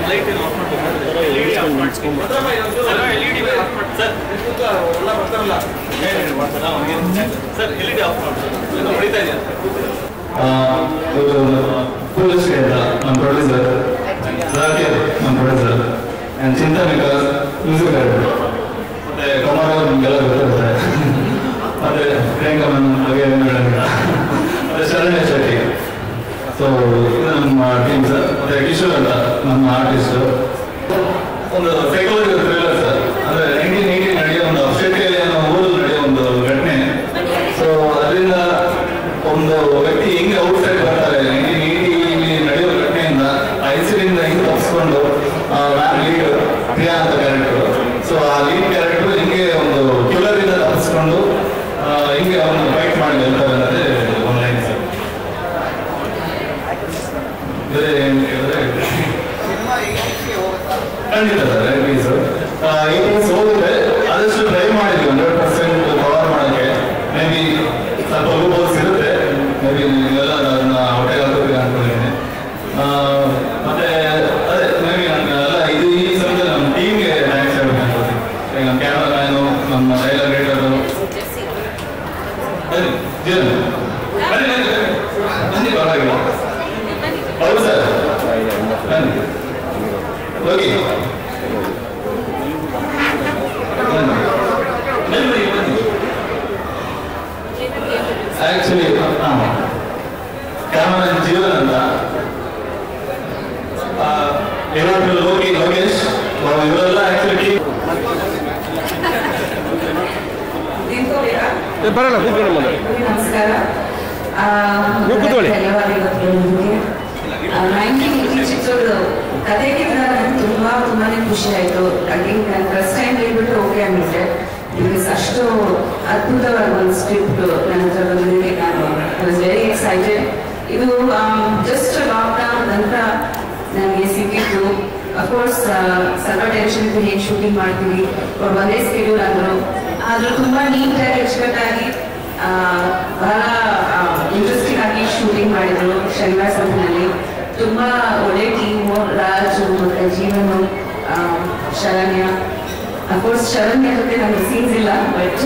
Sir L E D off ಮಾಡಿ ಹೊಡಿತಾ ಇದೆಯಾ ಇವರು ಪೊಲೀಸ್ ಅಂತ ನಮ್ಮ ಪ್ರೊಡ್ಯೂಸರ್ ರಾಕೇಶ್ ನಮ್ಮ ಪ್ರೊಡ್ಯೂಸರ್ ಆ್ಯಂಡ್ ಚಿಂತನಿಕ ಮ್ಯೂಸಿಕ್ ಡೈರೆಕ್ಟರ್ ಮತ್ತೆ ಕುಮಾರ್ ಅವರು ನಿಮಗೆಲ್ಲ ಗೊತ್ತಿರುತ್ತೆ ಮತ್ತೆ ಪ್ರಿಯಾಂಕಾ ಮ್ಯಾಮ್ ಹಾಗೆ ಮೇಡಮ್ ಮತ್ತೆ ಶರಣ್ಯ ಶೆಟ್ಟಿ ಸೊ ಇದು ನಮ್ಮ ಟೀಮ್ ಸರ್ ಮತ್ತೆ ಕಿಶೋರ್ ಅಂತ ನಮ್ಮ ಆರ್ಟಿಸ್ಟು ಒಂದು ಸೈಕಾಲಜಿಕಲ್ ಥ್ರಿಲ್ಲರ್ ಸರ್ ಅಂದರೆ ನೈನ್ಟೀನ್ ಏಯ್ಟಿ ನಡೆಯೋ ಒಂದು ಆಸ್ಟ್ರೇಲಿಯಾದಲ್ಲಿ ಅನ್ನೋ ಊರಲ್ಲಿ ನಡೆಯೋ ಒಂದು ಘಟನೆ ಸೊ ಅದರಿಂದ ಒಂದು ವ್ಯಕ್ತಿ ಹೆಂಗೆ ಔಟ್ಸೈಡ್ ಬರ್ತಾರೆ ನೈನ್ಟೀನ್ ಏಯ್ಟಿಲಿ ನಡೆಯೋ ಘಟನೆಯಿಂದ ಆ ಇನ್ಸಿಡೆಂಟ್ ಹೆಂಗೆ ತಪ್ಪಿಸ್ಕೊಂಡು ಲೀಡ್ ಪ್ರಿಯಾ ಅಂತ ಕ್ಯಾರೆಕ್ಟರ್ ಸೊ ಆ ಲೀಡ್ ಕ್ಯಾರೆಕ್ಟರ್ ಹೆಂಗೆ ಒಂದು ಕಿಲ್ಲರ್ ಇಂದ ತಪ್ಪಿಸ್ಕೊಂಡು ಆ, ಹೆಂಗೆ ಅವನು ಫೈಟ್ ಮಾಡಿ ಗೆಲ್ತಾರೆ ಅನ್ನೋದೇ ಒಂದು ಲೈನ್ ಸರ್ ಬೇರೆ ಏನು ಹೇಳಿದ್ರೆ ಖಂಡಿತ ಸರ್ ಪ್ಲೀಸ್ ಏಯ್ಟೀನ್ಸ್ ಹೋಗುತ್ತೆ ಆದಷ್ಟು ಟ್ರೈ ಮಾಡಿದ್ವಿ ಹಂಡ್ರೆಡ್ ಪರ್ಸೆಂಟ್ ಕವರ್ ಮಾಡೋಕ್ಕೆ ಮೇ ಬಿ ಸ್ವಲ್ಪ ಲೂಪೋಸ್ ಇರುತ್ತೆ ಮೇ ಬಿ ನೀವೆಲ್ಲ ಅದನ್ನ ಹೊಟ್ಟೆಗೆ ಹಾಕೋಬೇಕು ಅನ್ಕೊಂಡಿದ್ದೀನಿ ಆ, ಮತ್ತೆ ಅದೇ ಮೇ ಬಿ ಎಲ್ಲ ಇದು ಈ ಸಮಯದಲ್ಲಿ ನಮ್ಮ ಟೀಮ್ಗೆ ಥ್ಯಾಂಕ್ಸ್ ಹೇಳ್ಬೇಕು ಅನ್ಕೋತೀನಿ ಈಗ ನಮ್ಮ ಕ್ಯಾಮ್ರಾಮ್ಯಾನು ನಮ್ಮ ಡೈಲಾಗ್ ರೈಟರು ಬನ್ನಿ ಜೀವನ್ ಬನ್ನಿ ಬನ್ನಿ ಬನ್ನಿ ಪರವಾಗಿಲ್ಲ ಹೌದು ಸರ್ ಬನ್ನಿ ಹೋಗಿ ಆಕ್ಚುಲಿ ಕ್ಯಾಮರಾಮನ್ ಜೀವನ್ ಅಂತ ಇವತ್ತು ಲೋಕಿ ಲೋಕೇಶ್ ಇವರೆಲ್ಲ ಆಕ್ಚುಲಿ ಬರಲ್ಲ ಕೂತ್ಕೊಳ್ಳಿ ಮೊದಲು ನಮಸ್ಕಾರ ಆ, ನೀವು ಕೂತ್ಕೊಳ್ಳಿ. ಧನ್ಯವಾದ ಇವತ್ತು ನಿಮಗೆ ನೈನ್ಟೀನ್ ಏಯ್ಟಿ ಚಿತ್ರದ ಕತೆ ಕೇಳಿದಾಗ ನಂಗೆ ತುಂಬಾ ತುಂಬಾನೇ ಖುಷಿ ಆಯ್ತು ಅಗೇನ್ ನಾನು ಫಸ್ಟ್ ಟೈಮ್ ಹೇಳ್ಬಿಟ್ಟು ಓಕೆ ಅಂದ್ಬಿಟ್ಟೆ ಬಿಕಾಸ್ ಅಷ್ಟು ಅದ್ಭುತವಾದ ಒಂದು ಸ್ಕ್ರಿಪ್ಟ್ ನನ್ನ ಹತ್ರ ಬಂದಿದೆ ನಾನು ಐ ವಾಸ್ ವೆರಿ ಎಕ್ಸೈಟೆಡ್ ಇದು ಜಸ್ಟ್ ಲಾಕ್ಡೌನ್ ನಂತರ ನನಗೆ ಸಿಕ್ಕಿತ್ತು ಅಫ್ಕೋರ್ಸ್ ಸ್ವಲ್ಪ ಟೆನ್ಷನ್ ಇತ್ತು ಹೇಗೆ ಶೂಟಿಂಗ್ ಮಾಡ್ತೀವಿ ಅವ್ರು ಒಂದೇ ಸ್ಕೆಡ್ಯೂಲ್ ಅಂದರು ಆದರೂ ತುಂಬ ನೀಟಾಗಿ ಅಚ್ಚುಕಟ್ಟಾಗಿ ಆ, ಬಹಳ ಇಂಟ್ರೆಸ್ಟಿಂಗ್ ಆಗಿ ಶೂಟಿಂಗ್ ಮಾಡಿದ್ರು ಶನಿವಾರ ಸಂಘದಲ್ಲಿ ತುಂಬ ಒಳ್ಳೆ ಟೀಮು ರಾಜು ಮತ್ತು ಜೀವನು ಆ, ಶರಣ್ಯ ಅಫ್ಕೋರ್ಸ್ ಶರಣ್ಯ ಜೊತೆ ನನಗೆ ಸೀನ್ಸ್ ಇಲ್ಲ ಬಟ್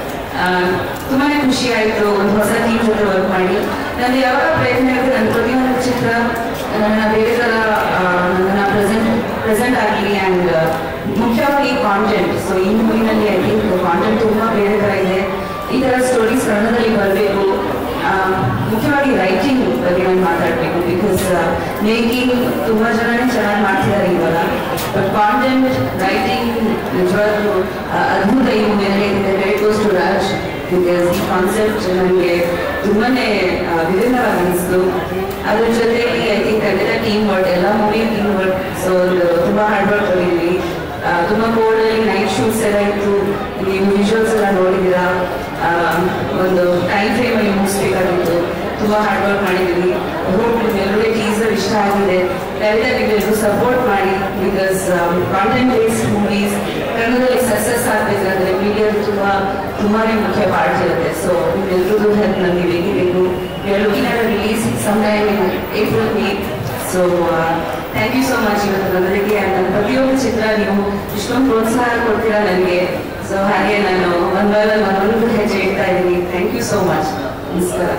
ತುಂಬಾ ಖುಷಿ ಆಯಿತು ಒಂದು ಹೊಸ ಟೀಮ್ ಜೊತೆ ವರ್ಕ್ ಮಾಡಿ ನಂದು ಯಾವಾಗ ಪ್ರಯತ್ನ ಇರುತ್ತೆ ನನ್ನ ಪ್ರತಿಯೊಂದು ಚಿತ್ರ ನನ್ನ ಬೇರೆ ಥರ ನನ್ನ ಪ್ರೆಸೆಂಟ್ ಪ್ರೆಸೆಂಟ್ ಆಗಲಿ ಆ್ಯಂಡ್ ಮುಖ್ಯವಾಗಿ ಕಾಂಟೆಂಟ್ ಸೊ ಈ ಮೂವಿನಲ್ಲಿ ಐ ಥಿಂಕ್ ಕಾಂಟೆಂಟ್ ತುಂಬ ಬೇರೆ ಥರ ಇದೆ ಈ ಥರ ಸ್ಟೋರೀಸ್ ಕನ್ನಡದಲ್ಲಿ ಬರಬೇಕು ಮುಖ್ಯವಾಗಿ ರೈಟಿಂಗ್ ಬಗ್ಗೆ ನಾನು ಮಾತಾಡಬೇಕು ಬಿಕಾಸ್ ಮೇಕಿಂಗ್ ತುಂಬ ಜನನೇ ಚೆನ್ನಾಗಿ ಮಾಡ್ತಿದ್ದಾರೆ ಇವಾಗ ಬಟ್ ಕಾಂಟೆಂಟ್ ರೈಟಿಂಗ್ ನಿಜವಾಗ್ಲೂ ಆ, ಅದ್ಭುತ ಈ ಮೂವಿಯಲ್ಲಿ ಇದೆ very goes to Raj because ಈ ಕಾನ್ಸೆಪ್ಟ್ ನನಗೆ ತುಂಬಾನೇ ಆ, ವಿಭಿನ್ನವಾಗಿ ಅನಿಸ್ತು ಅದ್ರ ಜೊತೆಗೆ ಐ ಥಿಂಕ್ ಅದೆಲ್ಲ ಟೀಮ್ ವರ್ಕ್ ಎಲ್ಲ ಮೂವಿ ಟೀಮ್ ವರ್ಕ್ ಸೊ ತುಂಬ ಹಾರ್ಡ್ ವರ್ಕ್ ಆಗಿದ್ವಿ ಆ, ತುಂಬ ಕೋಲ್ಡಲ್ಲಿ ನೈಟ್ ಶೂಟ್ಸ್ ಎಲ್ಲ ಇತ್ತು ನೀವು ವಿಜುವಲ್ಸ್ ಎಲ್ಲ ನೋಡಿದ್ದೀರಾ ಆ, ಒಂದು ಟೈಮ್ ಫ್ರೇಮಲ್ಲಿ ಮುಗಿಸ್ಬೇಕಾಗಿತ್ತು ತುಂಬ ಹಾರ್ಡ್ ವರ್ಕ್ ಮಾಡಿದ್ದೀವಿ ಹೋಪ್ ನಿಮ್ಮೆಲ್ಲರಿಗೆ ಟೀಸರ್ ಇಷ್ಟ ಆಗಿದೆ ದಯವಿಟ್ಟು ನೀವೆಲ್ಲರೂ ಸಪೋರ್ಟ್ ಮಾಡಿ ಬಿಕಾಸ್ ಕಾಂಟೆಂಟ್ ಬೇಸ್ಡ್ ಮೂವೀಸ್ ಕನ್ನಡದಲ್ಲಿ ಸಕ್ಸಸ್ ಆಗಬೇಕಾದ್ರೆ ಮೀಡಿಯಾ ತುಂಬ ತುಂಬಾ ಮುಖ್ಯ ಪಾರ್ಟ್ ಇರುತ್ತೆ ಸೊ ನಿಮ್ಮೆಲ್ಲರದ್ದು ಹೆಲ್ಪ್ ನನಗೆ ಬೇಕೇ ಬೇಕು looking at release some time in April May so thank you so much ಇವತ್ತು ನನ್ನದಕ್ಕೆ ನನ್ನ ಪ್ರತಿಯೊಂದು ಚಿತ್ರ ನೀವು ಇಷ್ಟೊಂದು ಪ್ರೋತ್ಸಾಹ ಕೊಡ್ತೀರಾ ನನಗೆ ಸೊ ಹಾಗೆ ನಾನು ಒಂದು ವಾರ ಒಂದೊಂದು ಹೆಜ್ಜೆ ಇಡ್ತಾ ಇದ್ದೀನಿ ಥ್ಯಾಂಕ್ ಯು ಸೋ ಮಚ್ ನಮಸ್ಕಾರ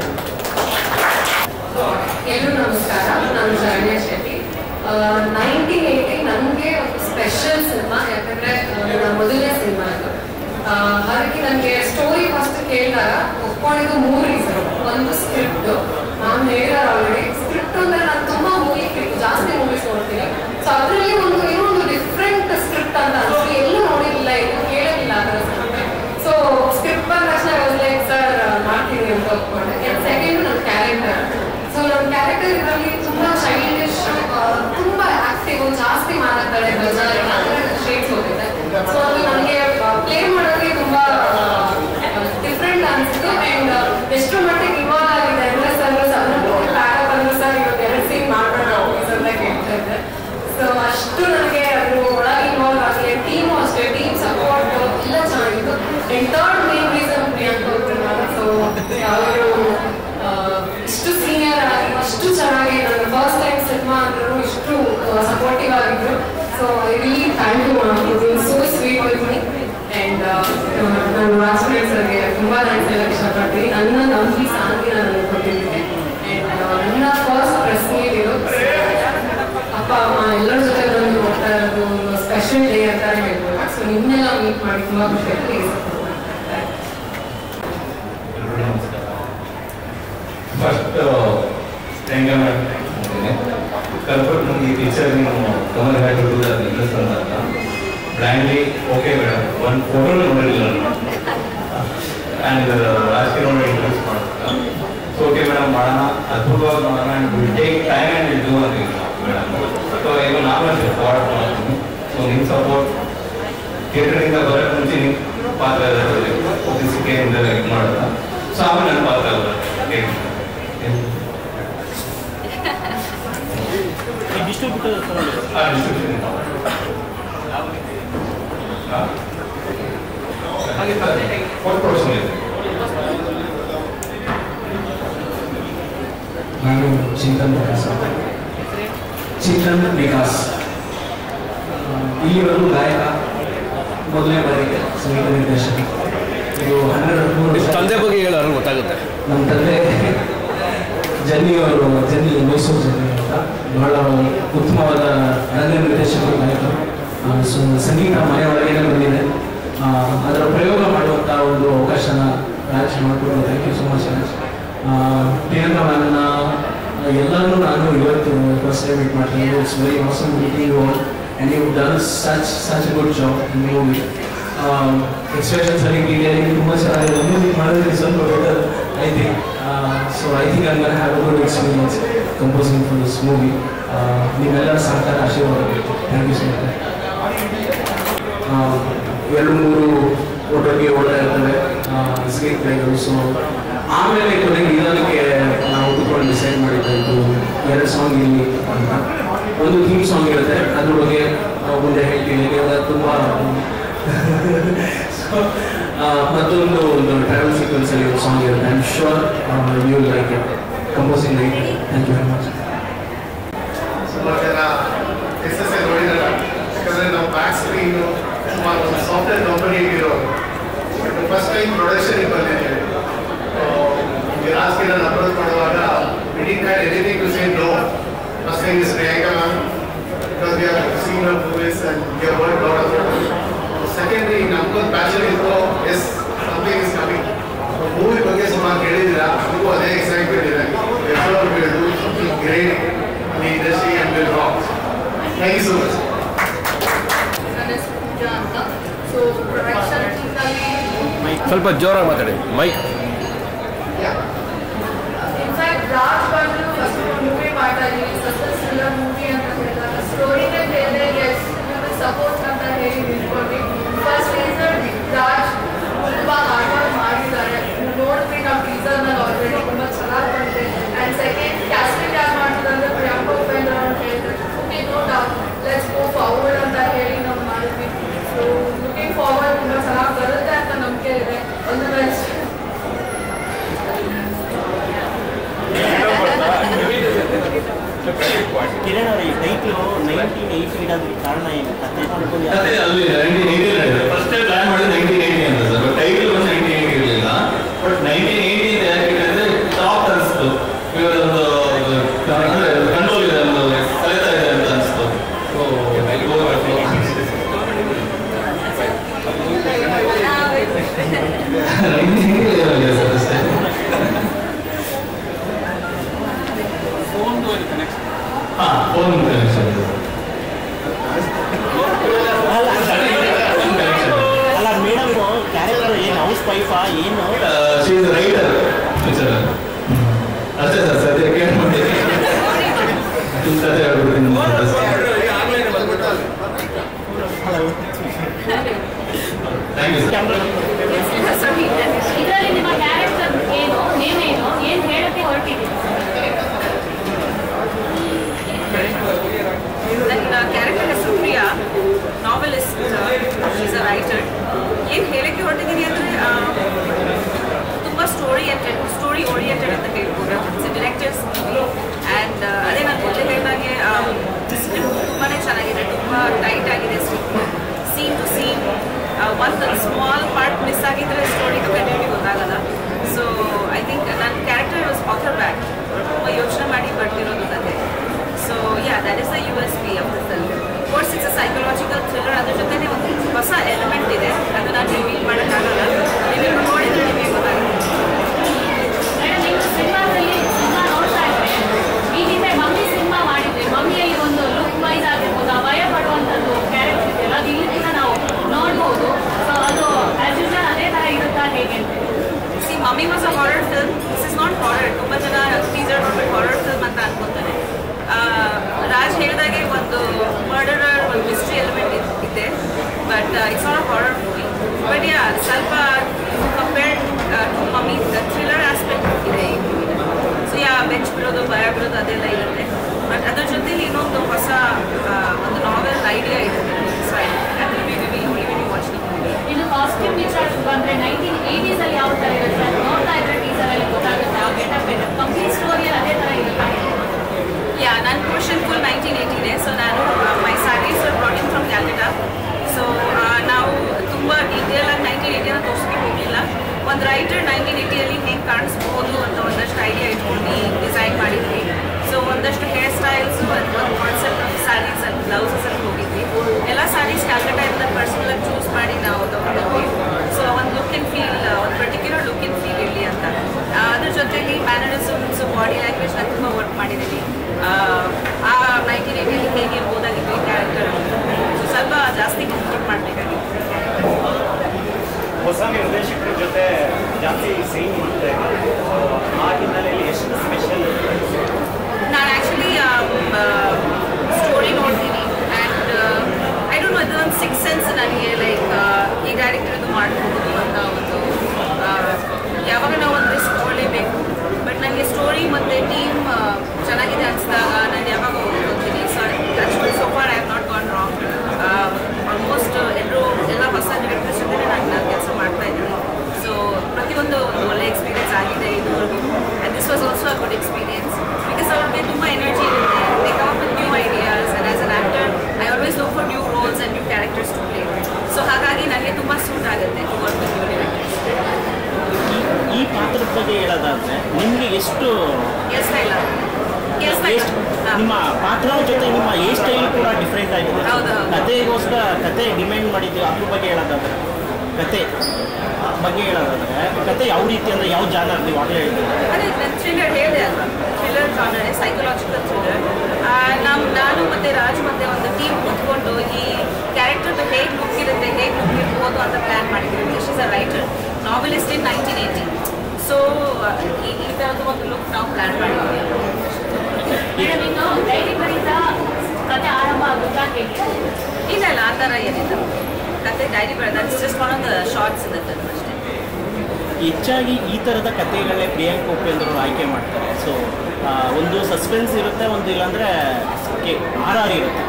ಎಲ್ಲರೂ ನಮಸ್ಕಾರ ನಾನು ಶರಣ್ಯ ಶೆಟ್ಟಿ ನೈನ್ಟೀನ್ ಏಯ್ಟಿ ನನಗೆ ಒಂದು ಸ್ಪೆಷಲ್ ಸಿನಿಮಾ ಯಾಕಂದ್ರೆ ಆ, ನನ್ನ ಮೊದಲನೇ ಸಿನಿಮಾ ಇದು ಆ, ಹಾಗಾಗಿ ನನಗೆ ಸ್ಟೋರಿ ಫಸ್ಟ್ ಕೇಳಿದಾಗ ಒಪ್ಕೊಂಡಿದ್ದು ಮೂರು ರೀಸನ್ ಒಂದು ಸ್ಕ್ರಿಪ್ಟ್ ನಾನು ಹೇಳಿದಾರೆ ಆಲ್ರೆಡಿ ಸ್ಕ್ರಿಪ್ಟ್ ಅಂದ್ರೆ ನಾನು ತುಂಬಾ ಮೂವಿ ಜಾಸ್ತಿ ಮೂವೀಸ್ ನೋಡ್ತೀನಿ ಸೊ ಅದರಲ್ಲಿ ಒಂದು ಏನೋ ಒಂದು ಡಿಫ್ರೆಂಟ್ ಸ್ಕ್ರಿಪ್ಟ್ ಅಂತ ಅನ್ಸಿ ಎಲ್ಲೂ ನೋಡಿರಲಿಲ್ಲ ಎಲ್ಲೂ ಕೇಳಿರಲಿಲ್ಲ ಆ ಥರ ಸ್ಕ್ರಿಪ್ಟ್ ಸೊ ಸ್ಕ್ರಿಪ್ಟ್ ಬಂದ ತಕ್ಷಣ ಲೈಕ್ ಸರ್ ಮಾಡ್ತೀನಿ ಅಂತ ಒಪ್ಕೊಂಡೆ second so I really thank you ಇದು so sweet with me and ನಾನು ರಾಜ್ಕುಮಾರ್ ಸರ್ಗೆ ತುಂಬ ಥ್ಯಾಂಕ್ಸ್ ಹೇಳಕ್ಕೆ ಇಷ್ಟಪಡ್ತೀನಿ ನನ್ನ ನಂಬಿ ಸಾಂಗಿ ನಾನು ಕೊಟ್ಟಿದ್ದೀನಿ ಆ್ಯಂಡ್ ನನ್ನ ಫಸ್ಟ್ ಪ್ರೆಸ್ ಮೀಟ್ ಇದು ಅಪ್ಪ ಅಮ್ಮ ಎಲ್ಲರ ಜೊತೆ ಬಂದು ಹೋಗ್ತಾ ಇರೋದು ಸ್ಪೆಷಲ್ ಡೇ ಅಂತಾನೆ ಹೇಳ್ಬೋದು ಸೊ ನಿಮ್ಮನ್ನೆಲ್ಲ ಮೀಟ್ ಮಾಡಿ ತುಂಬ ಖುಷಿ ಆಯ್ತು Please support me. ಫಸ್ಟ್ ಹೆಂಗೆ ಮಾಡ್ತೀನಿ ಕಲ್ಪಟ್ ನಮ್ಗೆ ಈ ಪಿಕ್ಚರ್ ನೀವು ಕಮಲ್ ಹಾಕಿರೋದು ಅದು ಇಂಟ್ರೆಸ್ಟ್ ಅಂದಾಗ ಬ್ಲ್ಯಾಂಡ್ಲಿ ಓಕೆ ಮೇಡಮ್ ಒಂದು ಫೋಟೋ ನೋಡಿರಲಿಲ್ಲ ನಾನು ಆ್ಯಂಡ್ ರಾಜಕೀಯ ನೋಡಿ ಇಂಟ್ರೆಸ್ಟ್ ಮಾಡ್ತಾರೆ ಸೊ ಓಕೆ ಮೇಡಮ್ ಮಾಡೋಣ ಅದ್ಭುತವಾಗಿ ಮಾಡೋಣ and will take time and will do ಅಂತೀವಿ ಮೇಡಮ್ ಸೊ ಈಗ ನಾನು ಅಷ್ಟೇ ಫಾರ್ವರ್ಡ್ ಮಾಡ್ತೀನಿ ಸೊ ನಿಮ್ಮ ಸಪೋರ್ಟ್ ಥಿಯೇಟರಿಂದ ಬರೋಕ್ಕೆ ಮುಂಚೆ ನಿಮ್ಮ ಪಾತ್ರ ಇರೋದು ಸಿಕ್ಕೆಯಿಂದ ಇದು ಮಾಡೋದ ಸೊ ಆಮೇಲೆ ನನ್ನ ಪಾತ್ರ ಬರುತ್ತೆ ಆ ಡಿಸ್ಟ್ರಿಬ್ಯೂಷನ್ ಹಾಗೆ ಸರ್ ಫೋರ್ತ್ ಪರ್ಸನ್ ಇದೆ ನಾನು ಚಿಂತನ್ ವಿಕಾಸ್ ಚಿಂತನ್ ವಿಕಾಸ್ ಆ, ಇಲ್ಲಿವರೆಗೂ ಗಾಯಕ ಮೊದಲನೇ ಬಾರಿಗೆ ಸಂಗೀತ ನಿರ್ದೇಶಕ ಇದು ಹನ್ನೆರಡು ಹದಿಮೂರು ತಂದೆ ಬಗ್ಗೆ ಹೇಳೋರು ಗೊತ್ತಾಗುತ್ತೆ ನಮ್ಮ ತಂದೆ ಜನ್ನಿಯವರು ಜನ್ನಿ ಮೈಸೂರು ಜನ್ನಿ ಅಂತ ಬಹಳ ಉತ್ತಮವಾದ ಅನನ್ಯ ನಿರ್ದೇಶಕರು ಗಾಯಕರು ಆ, ಸೊ ಸಂಗೀತ ಮನೆಯೊಳಗೇನೆ ಬಂದಿದೆ ಆ, ಅದರ ಪ್ರಯೋಗ ಮಾಡುವಂಥ ಒಂದು ಅವಕಾಶನ ರಾಜ್ ಮಾಡಿಕೊಟ್ಟು thank you so much Raj Priyanka ಮ್ಯಾಮ್ನ ಎಲ್ಲರನ್ನೂ ನಾನು ಇವತ್ತು ಫಸ್ಟ್ ಟೈಮ್ ಮೀಟ್ ಮಾಡ್ತೀನಿ it's very awesome meeting you all and you done such such good job in movie expressions ಅಲ್ಲಿ ಕ್ಲಿಯರಿಂಗ್ ತುಂಬ ಚೆನ್ನಾಗಿದೆ ಮ್ಯೂಸಿಕ್ ಮಾಡೋದ್ರಲ್ಲಿ ಸ್ವಲ್ಪ better I think so I think I gonna have a good experience composing for this movie ನಿಮ್ಮೆಲ್ಲರ ಸಹಕಾರ ಆಶೀರ್ವಾದ thank you so much ಎರಡು ಮೂರು ಒಟ್ಟೊಟ್ಟಿಗೆ ಓಡ್ತಾ ಇರ್ತವೆ ಸ್ಕ್ರೀನ್ ಪ್ಲೇಗಳು ಸೊ ಆಮೇಲೆ ಕೊನೆಗೆ ನಿಧಾನಕ್ಕೆ ನಾವು ಕೂತ್ಕೊಂಡು ಡಿಸೈಡ್ ಮಾಡಿದ್ದಾಯಿತು ಎರಡು ಸಾಂಗ್ ಇಲ್ಲಿ ಅಂತ ಒಂದು ಥೀಮ್ ಸಾಂಗ್ ಇರುತ್ತೆ ಅದ್ರ ಬಗ್ಗೆ ಆ, ಮುಂದೆ ಹೇಳ್ತೀನಿ ಯಾಕಂದ್ರೆ ತುಂಬ ಸೊ ಮತ್ತೊಂದು ಒಂದು ಟ್ರಾವೆಲ್ ಸೀಕ್ವೆನ್ಸ್ ಅಲ್ಲಿ ಒಂದು ಸಾಂಗ್ ಇರುತ್ತೆ I am sure you like it composing like thank you very much ಸುಮಾರು ಜನ ಎಕ್ಸಸ್ ನೋಡಿದಾರೆ ಯಾಕಂದ್ರೆ ನಾವು ಬ್ಯಾಕ್ ಸ್ಕ್ರೀನು ಸುಮಾರು ಒಂದು ಸಾಫ್ಟ್ವೇರ್ ಕಂಪನಿಗೆ ಇರೋರು ಬಟ್ ಫಸ್ಟ್ ಟೈಮ್ ಪ್ರೊಡಕ್ಷನ್ಗೆ ಬಂದಿದ್ದೀವಿ ರಾಜಕೀಯ ಅಪ್ರೋಚ್ ಮಾಡುವಾಗ meeting had anything to say no first thing is Priyanka ma'am because we are seen our movies and we are work lot of secondary ನಮ್ಗೊಂದು ಪ್ಯಾಷನ್ ಇತ್ತು yes something is coming movie ಬಗ್ಗೆ ಸುಮಾರು ಕೇಳಿದ್ದೀರಾ ನಮಗೂ ಅದೇ ಎಕ್ಸೈಟ್ಮೆಂಟ್ ಇದೆ something great in the industry and will rock. Thank you so much. ನನ್ನ ಹೆಸರು ಪೂಜಾ ಅಂತ ಸೊ ಪ್ರೊಡಕ್ಷನ್ ಟೀಮ್ನಲ್ಲಿ ಸ್ವಲ್ಪ ಜೋರಾಗಿ ಮಾತಾಡಿ ಮೈಕ್ ಇನ್ಫ್ಯಾಕ್ಟ್ ರಾಜ್ ಬಂದು ಫಸ್ಟ್ ಮೂವಿ ಮಾಡ್ತಾ ಇದ್ದೀವಿ ಸಕ್ಸಸ್ ಥ್ರಿಲ್ಲರ್ ಮೂವಿ ಅಂತ ಹೇಳಿದಾಗ ಸ್ಟೋರಿನೇ ಬೇರೆ ಎಸ್ ಸಪೋರ್ಟ್ ಅಂತ ಹೇಳಿ ನಿಂತ್ಕೊಂಡ್ವಿ ಫಸ್ಟ್ ಟೀಸರ್ ರಾಜ್ ತುಂಬ ಹಾರ್ಡ್ ವರ್ಕ್ ಮಾಡಿದ್ದಾರೆ ನೋಡಿದ್ವಿ ನಾವು ಟೀಸರ್ನಲ್ಲಿ ಆಲ್ರೆಡಿ ತುಂಬ ಚೆನ್ನಾಗಿ ಬಂದಿದೆ ಆ್ಯಂಡ್ ಸೆಕೆಂಡ್ ಕ್ಯಾಸ್ಟಿಂಗ್ ಯಾರು ಮಾಡ್ತಿದ್ರೆ ಪ್ರಿಯಾಂಕಾ ಉಪೇಂದ್ರ ಅಂತ ಹೇಳಿದ್ರೆ okay no doubt let's go forward ಅಂತ ಹೇಳಿ ನಾವು ಮಾಡಿದ್ವಿ ಸೊ ಲುಕಿಂಗ್ ಫಾರ್ವರ್ಡ್ ತುಂಬ ಚೆನ್ನಾಗಿ ಬರುತ್ತೆ ಅಂತ ನಂಬಿಕೆ ಇದೆ ಒಂದು ಬೆಸ್ಟ್ ಕಿರಣ್ ಅವರ ಈ ಟೈಟ್ಲು ನೈನ್ಟೀನ್ ಏಯ್ಟಿ ಇಡೋದಕ್ಕೆ ಕಾರಣ ಏನು ಕತೆ ಮಾಡ್ಕೊಂಡು ಅದೇ ಅಲ್ಲಿ ನೈನ್ಟೀನ್ ಏಯ್ಟಿ ನಡೆದಿದೆ ಫಸ್ಟ್ ಪ್ಲಾನ್ ಮಾಡಿದ್ದು ನೈನ್ಟೀನ್ ಏಯ್ಟಿ ಅಂತ ಸರ್ ಬಟ್ ಟೈಟಲ್ ಬಂದು ನೈನ್ಟೀನ್ ಏಯ್ಟಿ ಇರಲಿಲ್ಲ ಬಟ್ ನೈನ್ಟೀನ್ ಏಯ್ಟಿ ಅಂತ ಯಾಕೆ ಹೇಳಿದ್ರೆ ಟಾಪ್ ಅನಿಸ್ತು ಇವಾಗ ಒಂದು ಅಂದರೆ ಕಂಟ್ರೋಲ್ ಇದೆ ಒಂದು ಕಲಿತಾ ಇದೆ ಅಂತ ಅನಿಸ್ತು ಸೊ ನೈನ್ಟೀನ್ ಏಯ್ಟಿ ಸರ್ ಅಷ್ಟೇ ಹಾಂ ಫೋನ್ ಕನೆಕ್ಷನ್ ಅಲ್ಲ ಮೇಡಮ್ ಕ್ಯಾರೆಕ್ಟರ್ ಏನು ಹೌಸ್ ವೈಫಾ ಏನು ಶಿ ಇಸ್ ರೈಟರ್ ಪಿಕ್ಚರ್ ಅಷ್ಟೇ ಸರ್ ಸದ್ಯಕ್ಕೆ ಮಾಡಿ ಕತೆ ಹೇಳ್ಬಿಡ್ತೀನಿ ಥ್ಯಾಂಕ್ ಯು ಸರ್ ಇದರಲ್ಲಿ ನಿಮ್ಮ ಕ್ಯಾರೆಕ್ಟರ್ ಏನು ನೀವೇನು ಏನು ಹೇಳಕ್ಕೆ ಹೊರಟಿದ್ದೀರಿ ನನ್ನ ಕ್ಯಾರೆಕ್ಟರ್ ಹೆಸರು Priya novelist is a writer ಏನು ಹೇಳಕ್ಕೆ ಹೊರಟಿದ್ದೀನಿ ಅಂದರೆ ತುಂಬ ಸ್ಟೋರಿ ಸ್ಟೋರಿ ಓರಿಯೆಂಟೆಡ್ ಅಂತ ಹೇಳ್ಬೋದು ಇಟ್ಸ್ ಡಿರೆಕ್ಟರ್ಸ್ ಮೂವಿ ಆ್ಯಂಡ್ ಅದೇ ನಾನು ಮೊದಲೇ ಹೇಳಿದಾಗೆ ತುಂಬಾ ಚೆನ್ನಾಗಿದೆ ತುಂಬ ಟೈಟ್ ಆಗಿದೆ ಸೀನ್ ಟು ಸೀನ್ ಒಂದು ಸ್ಮಾಲ್ ಪಾರ್ಟ್ ಮಿಸ್ ಆಗಿದ್ರೆ ಸ್ಟೋರಿ ಕಂಟಿನ್ಯೂ ಗೊತ್ತಾಗಲ್ಲ ಸೊ ಐ ಥಿಂಕ್ ನನ್ನ ಕ್ಯಾರೆಕ್ಟರ್ ವಾಸ್ ಆಥರ್ ಬ್ಯಾಕ್ ತುಂಬ ಯೋಚನೆ ಮಾಡಿ ಬರ್ತಿರೋದು ಕತೆ so yeah that is the U S P of the film course it's a psychological thriller ಅದ್ರ ಜೊತೆನೇ ಒಂದು ಹೊಸ ಎಲಿಮೆಂಟ್ ಇದೆ ಅದು ನಾನು ರಿವೀಲ್ ಮಾಡೋಕ್ಕಾಗಲ್ಲ ನೀವು ನೋಡಿದ್ರೆ ನಿಮಗೆ ಗೊತ್ತಾಗುತ್ತೆ ಮೇಡಮ್ ನೀವು ಸಿನಿಮಾದಲ್ಲಿ ಸಿನಿಮಾ ನೋಡ್ತಾ ಇದ್ರೆ ಈ ಹಿಂದೆ ಮಮ್ಮಿ ಸಿನಿಮಾ ಮಾಡಿದ್ವಿ ಮಮ್ಮಿಯಲ್ಲಿ ಒಂದು ಲುಕ್ ವೈಸ್ ಆಗಿರ್ಬೋದು ಆ ಭಯ ಪಡುವಂಥದ್ದು ಕ್ಯಾರೆಕ್ಟರ್ ಇದೆಯಲ್ಲ ಅದು ಇಲ್ಲಿ ದಿನ ನಾವು ನೋಡ್ಬೋದು ಸೊ ಅದು ಆಸ್ ಯೂಶಲ್ ಅದೇ ಥರ ಇರುತ್ತಾ ಹೇಗೆ ಅಂತ see Mummy was a horror film this is not horror ತುಂಬ ಜನ ಟೀಸರ್ ನೋಡ್ಬಿಟ್ಟು ಹಾರರ್ ಫಿಲ್ಮ್ ಅಂತ ಅನ್ಕೋತಾರೆ ಆ, ರಾಜ್ ಹೇಳಿದಾಗೆ ಒಂದು ಮರ್ಡರರ್ ಒಂದು ಮಿಸ್ಟ್ರಿ ಎಲಿಮೆಂಟ್ ಇದೆ but it's not a horror movie but yeah ಸ್ವಲ್ಪ compared to Mummy thriller aspect ಇದೆ ಈ ಮೂವಿನ ಸೊ ಯಾ ಬೆಂಚ್ ಬಿಡೋದು ಭಯ ಬಿಡೋದು ಅದೆಲ್ಲ ಇರುತ್ತೆ ಬಟ್ ಅದ್ರ ಜೊತೆಲಿ ಇನ್ನೊಂದು ಹೊಸ ಆ, ಒಂದು ನಾವೆಲ್ ಐಡಿಯಾ ಇದೆ ಸೊ ವಾಚ್ ದ ಮೂವಿ ಇನ್ನು ಕಾಸ್ಟ್ಯೂಮ್ ವಿಚಾರಕ್ಕೆ ಬಂದ್ರೆ ನೈನ್ಟೀನ್ ಏಯ್ಟೀಸ್ ಅಲ್ಲಿ ಯಾವ ಥರ ಇರುತ್ತೆ ಅದು ನೋಡ್ತಾ ಇದ್ರೆ ಟೀಸರ್ ಅಲ್ಲಿ ಗೊತ್ತಾಗುತ್ತೆ ಆ ಗೆಟಪ್ ಗೆಟಪ್ ಕಂಪ್ಲೀಟ್ ಸ್ಟೋರಿಯಲ್ಲಿ ಅದೇ ಥರ ಇರುತ್ತೆ ಯಾ ನನ್ನ ಪೋರ್ಷನ್ ಫುಲ್ ನೈನ್ಟೀನ್ ಏಯ್ಟಿದೆ ಸೊ ನಾನು my saris brought in from Calcutta so ನಾವು ತುಂಬ ಡೀಟೇಲ್ ಆಗಿ ನೈನ್ಟೀನ್ ಏಯ್ಟಿನ ತೋರಿಸೋಕೆ ಹೋಗಲಿಲ್ಲ ಒಂದು ರೈಟರ್ ನೈನ್ಟೀನ್ ಏಯ್ಟಿಯಲ್ಲಿ ಹೇಗೆ ಕಾಣಿಸ್ಬೋದು ಅಂತ ಒಂದಷ್ಟು ಐಡಿಯಾ ಇಟ್ಕೊಂಡು ಡಿಸೈನ್ ಮಾಡಿದ್ವಿ ಸೊ ಒಂದಷ್ಟು ಹೇರ್ ಸ್ಟೈಲ್ಸು ಅಥವಾ ಒಂದು concept of saris and blouses ಅಲ್ಲಿ ಹೋಗಿದ್ವಿ ಎಲ್ಲ ಸ್ಯಾರೀಸ್ ಕ್ಯಾಲ್ಕಟಾಯಿಂದ ಪರ್ಸನಲ್ ಆಗಿ ಚೂಸ್ ಮಾಡಿ ನಾವು ತಗೊಂಡಿದ್ವಿ ಸೊ ಒಂದು ಲುಕ್ ಇನ್ ಫೀಲ್ ಒಂದು ಪರ್ಟಿಕ್ಯುಲರ್ ಲುಕ್ ಇನ್ ಫೀಲ್ ಇರಲಿ ಅಂತ ಆ, ಅದ್ರ ಜೊತೆಲಿ ಮ್ಯಾನರಿಸಮ್ಸ್ ಬಾಡಿ ಲ್ಯಾಂಗ್ವೇಜ್ ನಾನು ತುಂಬ ವರ್ಕ್ ಮಾಡಿದ್ದೀನಿ ಆ, ಆ ನೈನ್ಟೀನ್ ಏಯ್ಟಿಯಲ್ಲಿ ಹೇಗಿರ್ಬೋದಾಗಿತ್ತು ಈ ಕ್ಯಾರೆಕ್ಟರ್ ಸ್ವಲ್ಪ ಜಾಸ್ತಿ ಕಂಫರ್ಟ್ ಮಾಡಬೇಕಾಗಿತ್ತು ಹೊಸ ನಿರ್ದೇಶಕರ ಜೊತೆ ಜಾಸ್ತಿ ಸೈನ್ ಮಾಡ್ತಾ ಇದ್ದಾರೆ ಆ ಹಿನ್ನೆಲೆಯಲ್ಲಿ ಎಷ್ಟು ಸ್ಪೆಷಲ್ ನಾನು ಆ್ಯಕ್ಚುಲಿ ಸ್ಟೋರಿ ನೋಡ್ತೀನಿ ಆ್ಯಂಡ್ ಐ ಡೋಂಟ್ ನೋ ಇದು ಒಂದು ಸಿಕ್ಸ್ ಸೆನ್ಸ್ ನನಗೆ ಲೈಕ್ ಈ ಡೈರೆಕ್ಟರ್ ಇದು ಮಾಡಬಹುದು ಅಂತ ಒಂದು ಆ, ಯಾವಾಗ ನಾವು ಒಂದು ರಿಸ್ಕ್ ತೊಗೊಳ್ಳೇಬೇಕು ಬಟ್ ನನಗೆ ಸ್ಟೋರಿ ಮತ್ತು ಟೀಮ್ ಚೆನ್ನಾಗಿದೆ ಅನಿಸಿದಾಗ ನಾನು ಯಾವಾಗ ಹೋಗ್ತೀನಿ so actually so far I have not gone wrong almost ಎಲ್ಲರೂ ಎಲ್ಲ ಹೊಸ ಡೈರೆಕ್ಟರ್ಸ್ ಜೊತೆ ನಾನು ನಾನು ಕೆಲಸ ಮಾಡ್ತಾ ಇದ್ದೀನಿ ಸೊ ಪ್ರತಿಯೊಂದು ಒಂದು ಒಳ್ಳೆ ಎಕ್ಸ್ಪೀರಿಯನ್ಸ್ ಆಗಿದೆ ಇದುವರೆಗೂ and this was also a good experience because ಅವ್ರಿಗೆ ತುಂಬ ಎನರ್ಜಿ ಇರುತ್ತೆ they come with new ideas and as an actor I always look for new roles and new characters to play so ಹಾಗಾಗಿ ನನಗೆ ತುಂಬ suit ಆಗುತ್ತೆ to work with new directors ಈ ಪಾತ್ರದ ಬಗ್ಗೆ ಹೇಳೋದಾದ್ರೆ ನಿಮಗೆ ಎಷ್ಟು ಕೇಳಿಸ್ತಾ ಇಲ್ಲ ಕೇಳಿಸ್ತಾ ಇಲ್ಲ ಎಷ್ಟು ಹಾಂ ನಿಮ್ಮ ಪಾತ್ರದ ಜೊತೆ ನಿಮ್ಮ ಏರ್ ಸ್ಟೈಲ್ ಕೂಡ ಡಿಫ್ರೆಂಟ್ ಆಗಿದೆ ಹೌದು, ಹೌದು. ಕತೆಗೋಸ್ಕರ ಕತೆ ಡಿಮ್ಯಾಂಡ್ ಮಾಡಿದ್ದೀವಿ ಅದ್ರ ಬಗ್ಗೆ ಹೇಳೋದಾದ್ರೆ ಕತೆ ಬಗ್ಗೆ ಹೇಳೋದಾದ್ರೆ ಕತೆ ಯಾವ ರೀತಿ ಅಂದರೆ ಯಾವ ಜಾನರ್ ನೀವು ಆಗಲೇ ಹೇಳಿದ್ದೀರಿ ಅದೇ ನಾನು ಥ್ರಿಲ್ಲರ್ ಹೇಳಿದೆ ಅಲ್ವಾ ಥ್ರಿಲ್ಲರ್ ಜಾನರ್ ಸೈಕಲಾಜಿಕಲ್ ಥ್ರಿಲ್ಲರ್ ನಮ್ಮ ನಾನು ಮತ್ತು ರಾಜ್ ಮತ್ತೆ ಒಂದು ಟೀಮ್ ಕೂತ್ಕೊಂಡು ಈ ಕ್ಯಾರೆಕ್ಟರ್ದು ಹೇಗೆ ಲುಕ್ ಇರುತ್ತೆ ಹೇಗೆ ಲುಕ್ ಇರ್ಬೋದು ಅಂತ ಪ್ಲ್ಯಾನ್ ಮಾಡಿದ್ದೀವಿ this is a writer novelist in nineteen eighty so ಈ ಈ ಥರದ್ದು ಒಂದು ಲುಕ್ ನಾವು ಪ್ಲ್ಯಾನ್ ಮಾಡಿದ್ದೀವಿ ಮೇಡಮ್ ಇನ್ನು ಡೈರಿ ಬರೀತಾ ಕತೆ ಆರಂಭ ಆಗುತ್ತಾ ಹೇಗೆ ಇಲ್ಲ ಇಲ್ಲ ಆ ಥರ ಏನಿಲ್ಲ ಕತೆ ಡೈರಿ ಬರೋದು that's just one of the shorts ಇರುತ್ತೆ ಅಷ್ಟೇ ಹೆಚ್ಚಾಗಿ ಈ ಥರದ ಕಥೆಗಳೇ ಪ್ರಿಯಾಂಕ ಉಪೇಂದ್ರರು ಆಯ್ಕೆ ಮಾಡ್ತಾರೆ ಸೊ ಒಂದು ಸಸ್ಪೆನ್ಸ್ ಇರುತ್ತೆ ಒಂದು ಇಲ್ಲಾಂದರೆ ಆರ್ ಆರ್ ಇರುತ್ತೆ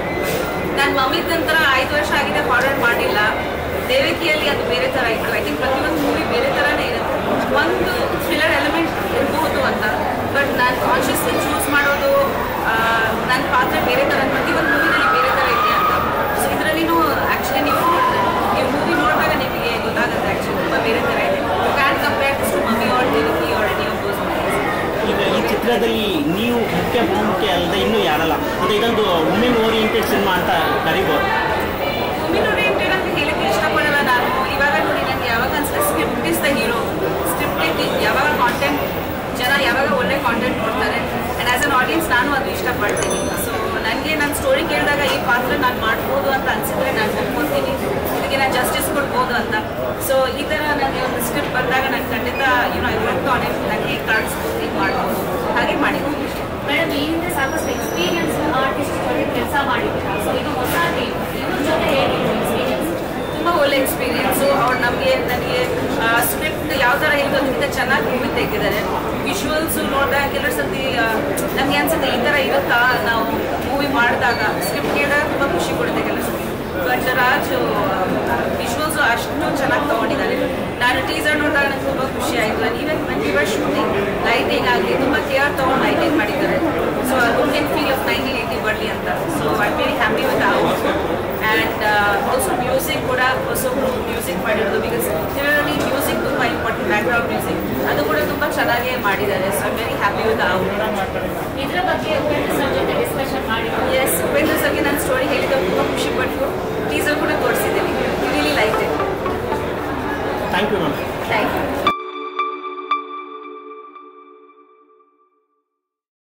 ನಾನು ಮಮ್ಮಿದ ನಂತರ ಐದು ವರ್ಷ ಆಗಿದೆ ಹಾರರ್ ಮಾಡಿಲ್ಲ ದೇವಕಿಯಲ್ಲಿ ಅದು ಬೇರೆ ಥರ ಇತ್ತು ಐ ಥಿಂಕ್ ಪ್ರತಿಯೊಂದು ಮೂವಿ ಬೇರೆ ಥರನೇ ಇರುತ್ತೆ ಒಂದು ಥ್ರಿಲ್ಲರ್ ಎಲಿಮೆಂಟ್ ಇರಬಹುದು ಅಂತ ಬಟ್ ನಾನು ಕಾನ್ಷಿಯಸ್ಲಿ ಚೂಸ್ ಮಾಡೋದು ಆ, ನನ್ನ ಪಾತ್ರ ಬೇರೆ ಥರ ಪ್ರತಿಯೊಂದು ಮೂವಿನಲ್ಲಿ ಬೇರೆ ಥರ ಇದೆ ಅಂತ ಸೊ ಇದರಲ್ಲಿನೂ ಆ್ಯಕ್ಚುಲಿ ನೀವು ನೀವು ಮೂವಿ ನೋಡಿದಾಗ ನಿಮಗೆ ಗೊತ್ತಾಗುತ್ತೆ ಆ್ಯಕ್ಚುಲಿ ತುಂಬ ಬೇರೆ ಥರ ಇದೆ you can compare to Mummy or Devaki or any of those ಈಗ ಈ ಚಿತ್ರದಲ್ಲಿ ನೀವು ಮುಖ್ಯ ಭೂಮಿಕೆ ಅಲ್ಲದೆ ಇನ್ನೂ ಯಾರಲ್ಲ ಅಂದರೆ ಇದೊಂದು ವುಮೆನ್ ಓರಿಯೆಂಟೆಡ್ ಸಿನಿಮಾ ಅಂತ ಕರಿಬೋದು ವುಮೆನ್ ಓರಿಯೆಂಟೆಡ್ ಅಂತ ಹೇಳಕ್ಕೆ ಇಷ್ಟಪಡಲ್ಲ ನಾನು ಇವಾಗ ನೋಡಿ ನನಗೆ ಯಾವಾಗ ಅನ್ಸುತ್ತೆ script is the hero script ಯಾವಾಗ ಕಾಂಟೆಂಟ್ ಜನ ಯಾವಾಗ ಒಳ್ಳೆ ಕಾಂಟೆಂಟ್ ನೋಡ್ತಾರೆ ಆ್ಯಂಡ್ ಆ್ಯಸ್ ಅನ್ ಆಡಿಯನ್ಸ್ ನಾನು ಅದು ಇಷ್ಟಪಡ್ತೀನಿ ಸೊ ನನಗೆ ನನ್ನ ಸ್ಟೋರಿ ಕೇಳಿದಾಗ ಈ ಪಾತ್ರ ನಾನು ಮಾಡ್ಬೋದು ಅಂತ ಅನ್ಸಿದ್ರೆ ನಾನು ಒಪ್ಕೊತೀನಿ ಇದಕ್ಕೆ ನಾನು ಜಸ್ಟಿಸ್ ಕೊಡ್ಬೋದು ಅಂತ ಸೊ ಈ ಥರ ನನಗೆ ಒಂದು ಸ್ಕ್ರಿಪ್ಟ್ ಬಂದಾಗ ನಾನು ಖಂಡಿತ you know I work on it ನಾನು ಹೇಗೆ ಕಾಣಿಸ್ಬೋದು ಹೇಗೆ ಮಾಡ್ಬೋದು ಹಾಗೆ ಮಾಡಿದ್ದೀನಿ ಮೇಡಮ್ ಈ ಹಿಂದೆ ಸಾಕಷ್ಟು ಎಕ್ಸ್ಪೀರಿಯನ್ಸ್ ಆರ್ಟಿಸ್ಟ್ ಜೊತೆ ಕೆಲಸ ಮಾಡಿದ್ದೀರಾ ಸೊ ಇದು ಹೊಸ ಟೀಮ್ ಇವ್ರ ಜೊತೆ ಹೇಗಿತ್ತು ಎಕ್ಸ್ಪೀರಿಯನ್ಸ್ ತುಂಬ ಒಳ್ಳೆ ಎಕ್ಸ್ಪೀರಿಯನ್ಸು ಅವ್ರು ನಮಗೆ ನನಗೆ ಸ್ಕ್ರಿಪ್ಟ್ ಯಾವ ಥರ ಇತ್ತು ಅದಕ್ಕಿಂತ ಚೆನ್ನಾಗಿ ಮೂವಿ ತೆಗೆದಿದ್ದಾರೆ ವಿಜುವಲ್ಸು ನೋಡಿದಾಗ ಕೆಲವು ಸತಿ ನಮಗೆ ಅನ್ಸುತ್ತೆ ಈ ಥರ ಇರುತ್ತಾ ನಾವು ಮೂವಿ ಮಾಡಿದಾಗ ಸ್ಕ್ರಿಪ್ಟ್ ಕೇಳಿದಾಗ ತುಂಬ ಖುಷಿ ಕೊಡುತ್ತೆ ಕೆಲವು ಸತಿ ಬಟ್ ರಾಜು ವಿಜುವಲ್ಸು ಅಷ್ಟು ಚೆನ್ನಾಗಿ ತೊಗೊಂಡಿದ್ದಾರೆ ನಾನು ಟೀಸರ್ ನೋಡಿದಾಗ ನನಗೆ ತುಂಬ ಖುಷಿ ಆಯಿತು even when we were shooting lighting ಆಗಲಿ ತುಂಬ ಕೇರ್ ತೊಗೊಂಡು ಲೈಟಿಂಗ್ ಮಾಡಿದ್ದಾರೆ so look in feel of nineteen eighty ಬರಲಿ ಅಂತ so I very happy with music ಮಾಡಿರೋದು ಬಿಕಾಸ್ ಇದರಲ್ಲಿ ಮ್ಯೂಸಿಕ್ ತುಂಬ ಇಂಪಾರ್ಟೆಂಟ್ ಬ್ಯಾಕ್ಗ್ರೌಂಡ್ ಮ್ಯೂಸಿಕ್ ಅದು ಕೂಡ ತುಂಬ ಚೆನ್ನಾಗೇ ಮಾಡಿದ್ದಾರೆ ಸೊ ವೆರಿ ಹ್ಯಾಪಿ ವಿತ್ ಅವ್ರು ಇದ್ರ ಬಗ್ಗೆ ಉಪೇಂದ್ರ ಸರ್ ಜೊತೆ ಡಿಸ್ಕಷನ್ ಮಾಡಿ ಎಸ್ ಉಪೇಂದ್ರ ಸರ್ಗೆ ನನ್ನ ಸ್ಟೋರಿ ಹೇಳಿದಾಗ ತುಂಬ ಖುಷಿ ಪಟ್ಟು